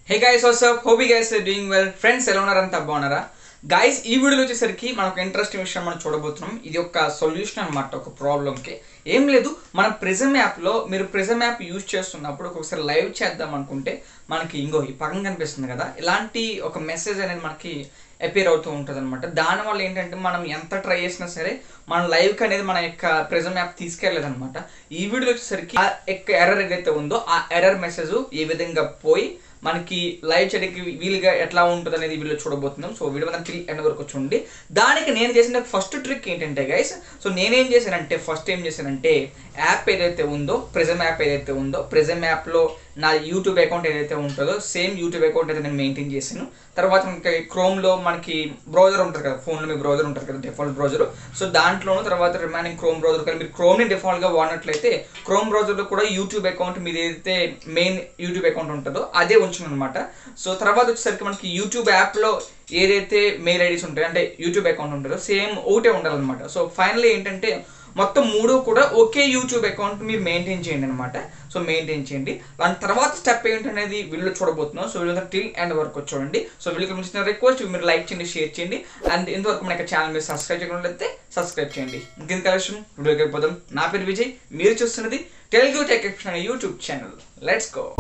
హే guys what's up hope guys doing well friends ఎలా ఉన్నారంతా బాగున్నారా గైస్ ఈ వీడియోలో వచ్చేసరికి మనకు ఇంట్రెస్టింగ్ విషయం మనం చూడబోతున్నాం ఇది ఒక సొల్యూషన్ అనమాట ఒక ప్రాబ్లంకి ఏం లేదు మన ప్రిజమ్ యాప్లో మీరు ప్రిజమ్ యాప్ యూజ్ చేస్తున్నప్పుడు ఒకసారి లైవ్ చేద్దాం అనుకుంటే మనకి ఇంకో ఈ పక్కన కనిపిస్తుంది కదా ఇలాంటి ఒక మెసేజ్ అనేది మనకి అపీర్ అవుతూ ఉంటుంది అనమాట దానివల్ల ఏంటంటే మనం ఎంత ట్రై చేసినా సరే మన లైవ్కి అనేది మన యొక్క ప్రిజమ్ యాప్ తీసుకెళ్ళలేదన్నమాట ఈ వీడియో వచ్చేసరికి ఆ యొక్క ఎర్రర్ ఏదైతే ఉందో ఆ ఎర్రర్ మెసేజ్ ఏ విధంగా పోయి మనకి లైవ్ చేయడానికి వీలుగా ఎట్లా ఉంటుంది అనేది వీడియో చూడబోతున్నాం సో వీడియో మాత్రం టిల్ ఎండ్ వరకు చూడండి దానికి నేను చేసిన ఫస్ట్ ట్రిక్ ఏంటంటే గైస్ సో నేనేం చేశానంటే ఫస్ట్ ఏం చేశానంటే యాప్ ఏదైతే ఉందో ప్రిజమ్ యాప్ ఏదైతే ఉందో ప్రిజమ్ యాప్లో నా యూట్యూబ్ అకౌంట్ ఏదైతే ఉంటుందో సేమ్ యూట్యూబ్ అకౌంట్ అయితే నేను మెయింటైన్ చేశాను తర్వాత మనకి క్రోమ్లో మనకి బ్రౌజర్ ఉంటుంది కదా ఫోన్లో మీ బ్రౌజర్ ఉంటుంది కదా డిఫాల్ట్ బ్రౌజర్ సో దాంట్లోనూ తర్వాత రిమైనింగ్ క్రోమ్ బ్రౌజర్ కానీ మీరు క్రోమ్ని డిఫాల్ట్గా వాడినట్లయితే క్రోమ్ బ్రౌజర్లో కూడా యూట్యూబ్ అకౌంట్ మీది ఏదైతే మెయిన్ యూట్యూబ్ అకౌంట్ ఉంటుందో అదే ఉంచును అనమాట సో తర్వాత వచ్చేసరికి మనకి యూట్యూబ్ యాప్లో ఏదైతే మెయిల్ ఐడీస్ ఉంటాయో అంటే యూట్యూబ్ అకౌంట్ ఉంటుందో సేమ్ ఒకటే ఉండాలన్నమాట సో ఫైనల్లీ ఏంటంటే మొత్తం మూడు కూడా ఒకే యూట్యూబ్ అకౌంట్ మీరు మెయింటైన్ చేయండి అనమాట సో మెయింటైన్ చేయండి దాని తర్వాత స్టెప్ ఏంటనేది వీళ్ళు చూడబోతున్నాం సో వీళ్ళు టిల్ ఎండ్ వరకు చూడండి సో వీళ్ళకి మించిన రిక్వెస్ట్ మీరు లైక్ చేయండి షేర్ చేయండి అండ్ ఇంతవరకు మన ఛానల్ మీరు సబ్స్క్రైబ్ చేయకుండా సబ్స్క్రైబ్ చేయండి ఇంకెంత కలెక్షన్ వీడియోకి వెళ్ళిపోదాం నా పేరు విజయ్ మీరు చూస్తున్నది తెలుగు టెక్ అనే YouTube channel let's go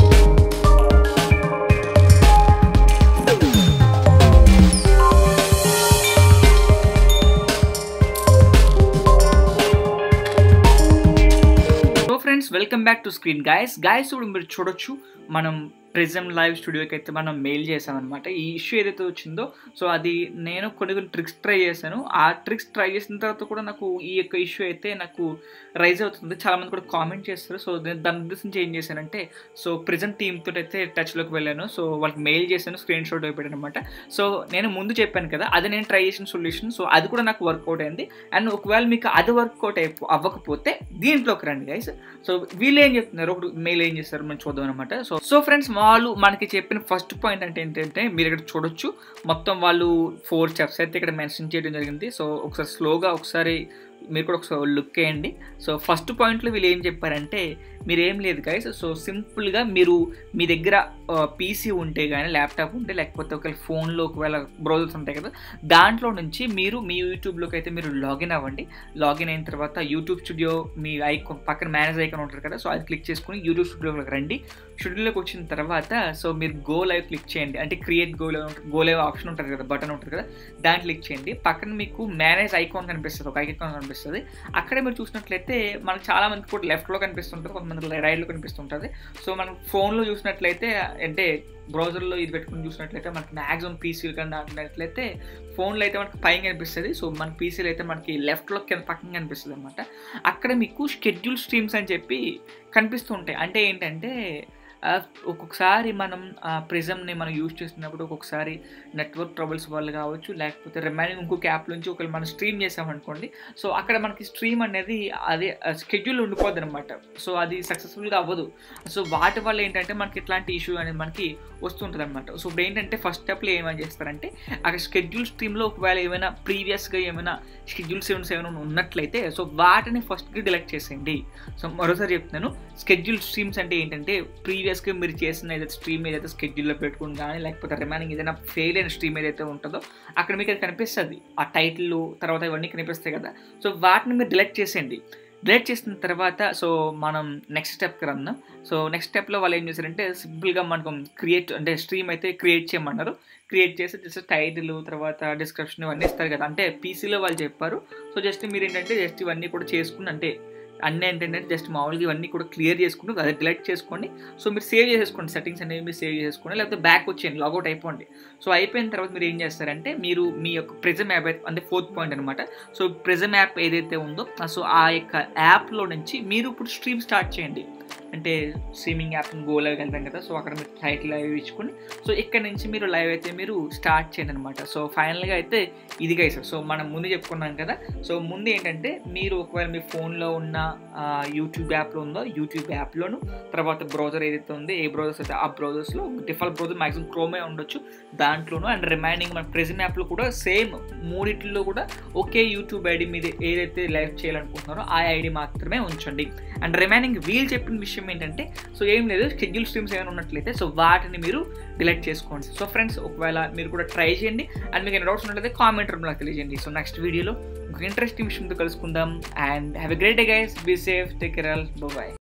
so friends welcome back to screen guys guys ఇప్పుడు మీరు చూడొచ్చు మనం ప్రిజమ్ లైవ్ స్టూడియోకి అయితే మనం మెయిల్ చేసామన్నమాట ఈ ఇష్యూ ఏదైతే వచ్చిందో సో అది నేను కొన్ని కొన్ని ట్రిక్స్ ట్రై చేశాను ఆ ట్రిక్స్ ట్రై చేసిన తర్వాత కూడా నాకు ఈ యొక్క ఇష్యూ అయితే నాకు రైజ్ అవుతుంది చాలామంది కూడా కామెంట్ చేస్తారు సో నేను దాని ఉద్దేశించి ఏం చేశానంటే సో ప్రిజెంట్ టీమ్ తోటి అయితే టచ్లోకి వెళ్ళాను సో వాళ్ళకి మెయిల్ చేశాను స్క్రీన్ షాట్ అయిపోయాను అనమాట సో నేను ముందు చెప్పాను కదా అది నేను ట్రై చేసిన సొల్యూషన్ సో అది కూడా నాకు వర్కౌట్ అయింది అండ్ ఒకవేళ మీకు అది వర్కౌట్ అయిపో అవ్వకపోతే దీంట్లోకి రండి గైస్ సో వీళ్ళు ఏం చెప్తున్నారు ఒకటి మెయిల్ ఏం చేస్తారు మనం చూద్దాం అనమాట సో సో ఫ్రెండ్స్ వాళ్ళు మనకి చెప్పిన ఫస్ట్ పాయింట్ అంటే ఏంటంటే మీరు ఇక్కడ చూడొచ్చు మొత్తం వాళ్ళు ఫోర్ స్టెప్స్ అయితే ఇక్కడ మెన్షన్ చేయడం జరిగింది సో ఒకసారి స్లోగా ఒకసారి మీరు కూడా ఒకసారి లుక్ వేయండి సో ఫస్ట్ పాయింట్లో వీళ్ళు ఏం చెప్పారంటే మీరు ఏం లేదు గైస్ సో సింపుల్గా మీరు మీ దగ్గర పీసీ ఉంటే కానీ ల్యాప్టాప్ ఉంటే లేకపోతే ఒకవేళ ఫోన్లో ఒకవేళ బ్రౌజర్స్ ఉంటాయి కదా దాంట్లో నుంచి మీరు మీ యూట్యూబ్లోకి అయితే మీరు లాగిన్ అవ్వండి లాగిన్ అయిన తర్వాత యూట్యూబ్ స్టూడియో మీ ఐకాన్ పక్కన మేనేజ్ ఐకాన్ ఉంటుంది కదా సో అది క్లిక్ చేసుకుని యూట్యూబ్ స్టూడియోలోకి రండి స్టూడియోలోకి వచ్చిన తర్వాత సో మీరు గో లైవ్ క్లిక్ చేయండి అంటే create go live go live option ఉంటుంది కదా బటన్ ఉంటుంది కదా దాన్ని క్లిక్ చేయండి పక్కన మీకు మేనేజ్ ఐకాన్ కనిపిస్తుంది ఒక ఐకాన్ కనిపిస్తుంది అక్కడ మీరు చూసినట్లయితే మనకు చాలా మంది కూడా లెఫ్ట్లో కనిపిస్తుంటుంది కొంతమంది రైట్లో కనిపిస్తుంటుంది సో మనం ఫోన్లో చూసినట్లయితే అంటే బ్రౌజర్లో ఇది పెట్టుకుని చూసినట్లయితే మనకి మ్యాక్సిమం పీసీలు కానీ దాంట్లయితే ఫోన్లో అయితే మనకి పైన కనిపిస్తుంది సో మన పీసీలో అయితే మనకి లెఫ్ట్లో కింద పక్కన కనిపిస్తుంది అనమాట అక్కడ మీకు షెడ్యూల్ స్ట్రీమ్స్ అని చెప్పి కనిపిస్తుంటాయి అంటే ఏంటంటే ఒక్కొక్కసారి మనం ప్రిజమ్ని మనం యూజ్ చేస్తున్నప్పుడు ఒక్కొక్కసారి నెట్వర్క్ ట్రబుల్స్ వల్ల కావచ్చు లేకపోతే రిమైనింగ్ ఇంకొక యాప్ నుంచి ఒకవేళ మనం స్ట్రీమ్ చేసామనుకోండి సో అక్కడ మనకి స్ట్రీమ్ అనేది అదే స్కెడ్యూల్ ఉండిపోద్ది అనమాట సో అది సక్సెస్ఫుల్గా అవ్వదు సో వాటి వల్ల ఏంటంటే మనకి ఇట్లాంటి ఇష్యూ అనేది మనకి వస్తుంటుంది అనమాట సో ఇప్పుడు ఏంటంటే ఫస్ట్ స్టెప్లో ఏమైనా చేస్తారంటే అక్కడ షెడ్యూల్ స్ట్రీమ్లో ఒకవేళ ఏమైనా ప్రీవియస్గా ఏమైనా షెడ్యూల్ సెవెన్స్ ఏమైనా ఉన్నట్లయితే సో వాటిని ఫస్ట్గా డిలెక్ట్ చేసేయండి సో మరోసారి చెప్తున్నాను షెడ్యూల్ స్ట్రీమ్స్ అంటే ఏంటంటే ప్రీవియస్గా మీరు చేసిన ఏదైతే స్ట్రీమ్ ఏదైతే స్కెడ్యూల్లో పెట్టుకుని కానీ లేకపోతే రిమైనింగ్ ఏదైనా ఫెయిల్ అయిన స్ట్రీమ్ ఏదైతే ఉంటుందో అక్కడ మీకు అది కనిపిస్తుంది ఆ టైటిల్ తర్వాత ఇవన్నీ కనిపిస్తాయి కదా సో వాటిని మీరు డిలెక్ట్ చేసేయండి డిలీట్ చేసిన తర్వాత సో మనం నెక్స్ట్ స్టెప్కి రన్నాం సో నెక్స్ట్ స్టెప్లో వాళ్ళు ఏం చేశారంటే సింపుల్గా మనకు క్రియేట్ అంటే స్ట్రీమ్ అయితే క్రియేట్ చేయమన్నారు క్రియేట్ చేసి జస్ట్ టైటిల్ తర్వాత డిస్క్రిప్షన్ ఇవన్నీ ఇస్తారు కదా అంటే పీసీలో వాళ్ళు చెప్పారు సో జస్ట్ మీరు ఏంటంటే జస్ట్ ఇవన్నీ కూడా చేసుకుని అంటే అన్నీ ఏంటంటే జస్ట్ మామూలుగా ఇవన్నీ కూడా క్లియర్ చేసుకుంటూ అది డిలెక్ట్ చేసుకోండి సో మీరు సేవ్ చేసేసుకోండి సెట్టింగ్స్ అనేవి మీరు సేవ్ చేసుకోండి లేకపోతే బ్యాక్ వచ్చేయండి లాగౌట్ అయిపోండి సో అయిపోయిన తర్వాత మీరు ఏం చేస్తారంటే మీరు మీ యొక్క ప్రిజమ్ యాప్ అంటే ఫోర్త్ పాయింట్ అనమాట సో ప్రిజమ్ యాప్ ఏదైతే ఉందో సో ఆ యొక్క యాప్లో నుంచి మీరు ఇప్పుడు స్ట్రీమ్ స్టార్ట్ చేయండి అంటే స్ట్రీమింగ్ యాప్ గో లైవ్ వెళ్తాం కదా సో అక్కడ మీరు టైటిల్ లైవ్ ఇచ్చుకొని సో ఇక్కడ నుంచి మీరు లైవ్ అయితే మీరు స్టార్ట్ చేయండి అనమాట సో ఫైనల్గా అయితే ఇది గైస్ సో మనం ముందు చెప్పుకున్నాం కదా సో ముందు ఏంటంటే మీరు ఒకవేళ మీ ఫోన్లో ఉన్న యూట్యూబ్ యాప్లో ఉందో యూట్యూబ్ యాప్లోను తర్వాత బ్రౌజర్ ఏదైతే ఉందో ఏ బ్రౌజర్స్ అయితే ఆ బ్రౌజర్స్లో డిఫాల్ట్ బ్రౌజర్ మ్యాక్సిమం క్రోమే ఉండొచ్చు దాంట్లోనూ అండ్ రిమైనింగ్ మన ప్రెజెంట్ యాప్లో కూడా సేమ్ మూడిట్లో కూడా ఒకే యూట్యూబ్ ఐడి మీద ఏదైతే లైవ్ చేయాలనుకుంటున్నారో ఆ ఐడి మాత్రమే ఉంచండి అండ్ రిమైనింగ్ వీళ్ళు చెప్పిన విషయం ఏంటంటే సో ఏం లేదు షెడ్యూల్ స్ట్రీమ్స్ ఏమైనా ఉన్నట్లయితే సో వాటిని మీరు డిలీట్ చేసుకోండి సో ఫ్రెండ్స్ ఒకవేళ మీరు కూడా ట్రై చేయండి అండ్ మీకు ఏమైనా డౌట్స్ ఉన్నట్లయితే కామెంట్ రూమ్లో తెలియజేయండి సో నెక్స్ట్ వీడియోలో ఒక ఇంట్రెస్టింగ్ విషయంతో కలుసుకుందాం and have a great day guys be safe take care all bye